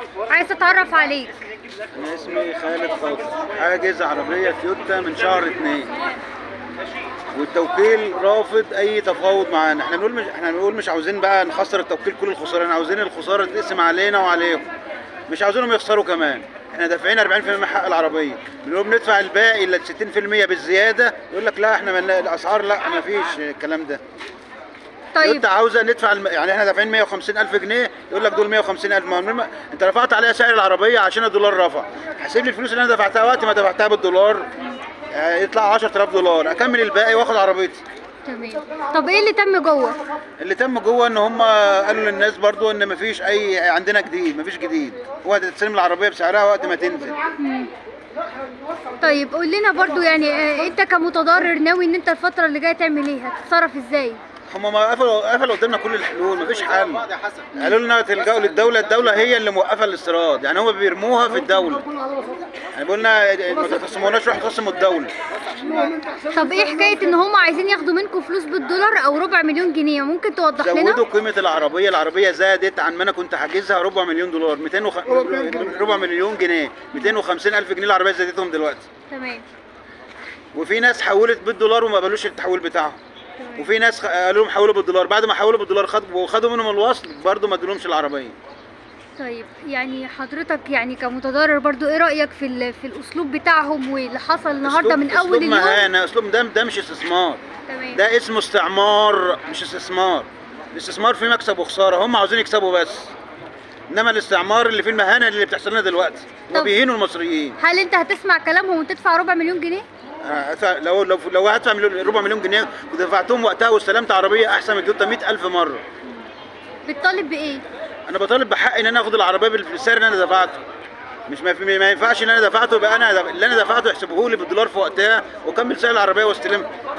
عايز اتعرف عليك انا اسمي خالد خاطر حاجز عربيه تويوتا من شهر اتنين والتوكيل رافض اي تفاوض معانا احنا بنقول مش احنا بنقول مش عاوزين بقى نخسر التوكيل كل الخساره احنا عاوزين الخساره تقسم علينا وعليهم مش عاوزينهم يخسروا كمان احنا دافعين 40% من حق العربيه بنقول بندفع الباقي ال 60% بالزياده يقول لك لا احنا من الاسعار لا ما فيش الكلام ده طيب انت عاوزه ندفع الم... يعني احنا دافعين 150 الف جنيه يقول لك دول 150 الف ما هم- انت رفعت عليها سعر العربيه عشان الدولار رفع حاسب لي الفلوس اللي انا دفعتها وقت ما دفعتها بالدولار آه، يطلع 10000 دولار اكمل الباقي واخد عربيتي تمام طب ايه اللي تم جوه اللي تم جوه ان هم قالوا للناس برضو ان مفيش اي عندنا جديد مفيش جديد هو هتستلم العربيه بسعرها وقت ما تنزل طيب قول لنا برضو يعني آه، انت كمتضرر ناوي ان انت الفتره اللي جايه تعمل ايه هتتصرف ازاي هم ما قفلوا قفلوا قدامنا كل الحلول مفيش حل قالوا لنا تلجأوا للدوله الدوله هي اللي موقفه الاستيراد يعني هم بيرموها في الدوله يعني بيقولنا ما تخصموناش روح خصموا الدوله طب ايه حكايه ان هم عايزين ياخدوا منكم فلوس بالدولار او ربع مليون جنيه ممكن توضح زودوا لنا قيمه العربيه العربيه زادت عن ما انا كنت حاجزها ربع مليون دولار 200 وخ... ربع مليون جنيه 250 الف جنيه العربيه زادتهم دلوقتي تمام وفي ناس حولت بالدولار وما قبلوش التحويل بتاعهم وفي ناس خ- قالوا لهم حولوا بالدولار بعد ما حولوا بالدولار خدوا وخدوا منهم الوصل برضه ما ادولهمش العربيه طيب يعني حضرتك يعني كمتضرر برضو ايه رايك في ال- في الاسلوب بتاعهم واللي حصل النهارده أسلوب- من اول اسلوب اليوم مهانه اسلوب ده ده مش استثمار تمام ده اسمه استعمار مش استثمار الاستثمار فيه مكسب وخساره هم عاوزين يكسبوا بس انما الاستعمار اللي فيه المهانه اللي بتحصل لنا دلوقتي هم طب- بيهينوا المصريين هل انت هتسمع كلامهم وتدفع ربع مليون جنيه هدفع- لو لو لو هدفع مليون ربع مليون جنيه ودفعتهم وقتها واستلمت عربيه احسن من تويوتا 100000 مره بتطالب بايه انا بطالب بحق ان انا اخد العربيه بالسعر اللي انا دفعته مش ما, ما ينفعش ان انا دفعته يبقى انا اللي انا دفعته يحسبوه لي بالدولار في وقتها واكمل سعر العربيه واستلمها